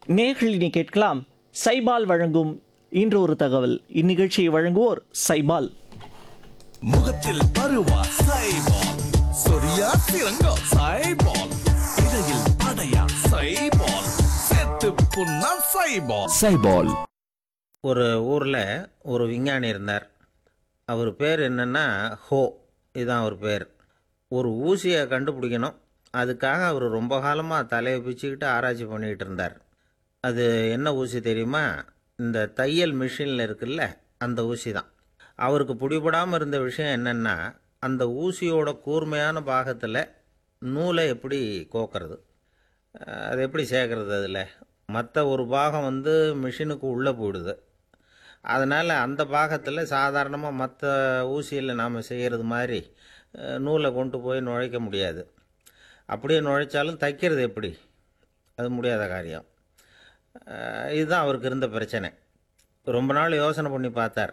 நேர்களினி கேட்கலாம் சைபால் வழங்கும் இன்று ஒரு தகவல் இந்நிகழ்ச்சியை வழங்குவோர் சைபால் முகத்தில் பருவா சைபால் சொரியா சிறங்கோ சைபால் இடையில் அடையா சைபால் செத்து புண்ணா சைபால் சைபால் ஒரு ஊரில் ஒரு விஞ்ஞானி இருந்தார் அவர் பேர் என்னென்னா ஹோ இதுதான் அவர் பேர் ஒரு ஊசியை கண்டுபிடிக்கணும் அதுக்காக அவர் ரொம்ப காலமாக தலையை பிச்சுக்கிட்டு ஆராய்ச்சி பண்ணிக்கிட்டு இருந்தார் அது என்ன ஊசி தெரியுமா இந்த தையல் மிஷினில் இருக்குல்ல அந்த ஊசி தான் அவருக்கு பிடிபடாமல் இருந்த விஷயம் என்னென்னா அந்த ஊசியோட கூர்மையான பாகத்தில் நூலை எப்படி கோக்கிறது அஹ் அது எப்படி சேர்க்கறது அதில் மற்ற ஒரு பாகம் வந்து மிஷினுக்கு உள்ளே போயிடுது அதனால் அந்த பாகத்தில் சாதாரணமாக மற்ற ஊசியில் நாம் செய்கிறது மாதிரி அஹ், நூலை கொண்டு போய் நுழைக்க முடியாது அப்படியே நுழைச்சாலும் தைக்கிறது எப்படி அது முடியாத காரியம் அஹ், இதுதான் அவருக்கு இருந்த பிரச்சனை ரொம்ப நாள் யோசனை பண்ணி பார்த்தார்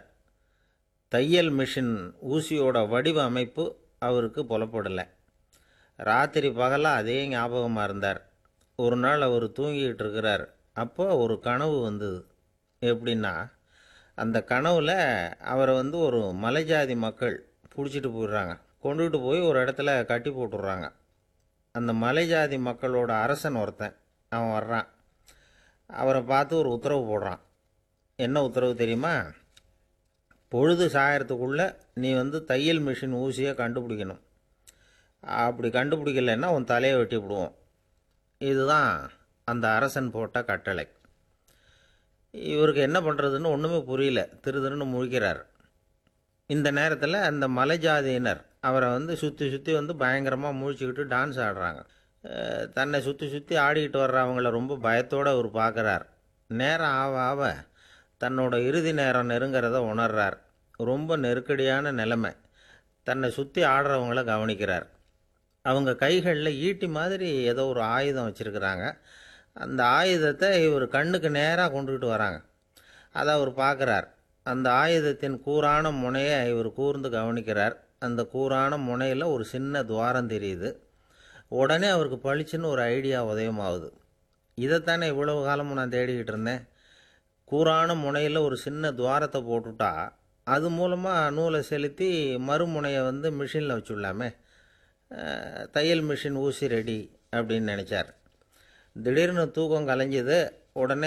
தையல் மிஷின் ஊசியோட வடிவ அமைப்பு அவருக்கு புலப்படலை ராத்திரி பகலாக அதே ஞாபகமாக இருந்தார் ஒரு நாள் அவர் தூங்கிக்கிட்டு இருக்கிறார் அப்போ ஒரு கனவு வந்தது எப்படின்னா அந்த கனவுல அவரை வந்து ஒரு மலைஜாதி மக்கள் பிடிச்சிட்டு போயிடுறாங்க கொண்டுகிட்டு போய் ஒரு இடத்துல கட்டி போட்டுடுறாங்க அந்த மலைஜாதி மக்களோட அரசன் ஒருத்தன் அவன் வர்றான் அவரை பார்த்து ஒரு உத்தரவு போடுறான் என்ன உத்தரவு தெரியுமா பொழுது சாயறதுக்குள்ளே நீ வந்து தையல் மிஷின் ஊசியை கண்டுபிடிக்கணும் அப்படி கண்டுபிடிக்கலைன்னா உன் தலையை வெட்டி விடுவோம் இதுதான் அந்த அரசன் போட்ட கட்டளை இவருக்கு என்ன பண்ணுறதுன்னு ஒன்றுமே புரியல திரு திருன்னு முழிக்கிறார் இந்த நேரத்தில் அந்த மலைஜாதியினர் அவரை வந்து சுற்றி சுற்றி வந்து பயங்கரமாக முழிச்சுக்கிட்டு டான்ஸ் ஆடுறாங்க அஹ் தன்னை சுற்றி சுற்றி ஆடிக்கிட்டு வர்றவங்கள ரொம்ப பயத்தோடு அவர் பார்க்குறார் நேரம் ஆவ ஆவ தன்னோட இறுதி நேரம் நெருங்கிறத உணர்றார் ரொம்ப நெருக்கடியான நிலைமை தன்னை சுற்றி ஆடுறவங்கள கவனிக்கிறார் அவங்க கைகளில் ஈட்டி மாதிரி ஏதோ ஒரு ஆயுதம் வச்சுருக்கிறாங்க அந்த ஆயுதத்தை இவர் கண்ணுக்கு நேராக கொண்டுகிட்டு வராங்க அதை அவர் பார்க்குறார் அந்த ஆயுதத்தின் கூரான முனையை இவர் கூர்ந்து கவனிக்கிறார் அந்த கூரான முனையில் ஒரு சின்ன துவாரம் தெரியுது உடனே அவருக்கு பளிச்சுன்னு ஒரு ஐடியா உதயமாகுது இதைத்தானே இவ்வளவு காலமும் நான் தேடிக்கிட்டு இருந்தேன் கூரான முனையில் ஒரு சின்ன துவாரத்தை போட்டுட்டா அது மூலமாக நூலை செலுத்தி மறுமுனையை வந்து மிஷினில் வச்சுடலாமே அஹ், தையல் மிஷின் ஊசி ரெடி அப்படின்னு நினச்சார் திடீர்னு தூக்கம் கலைஞ்சது உடனே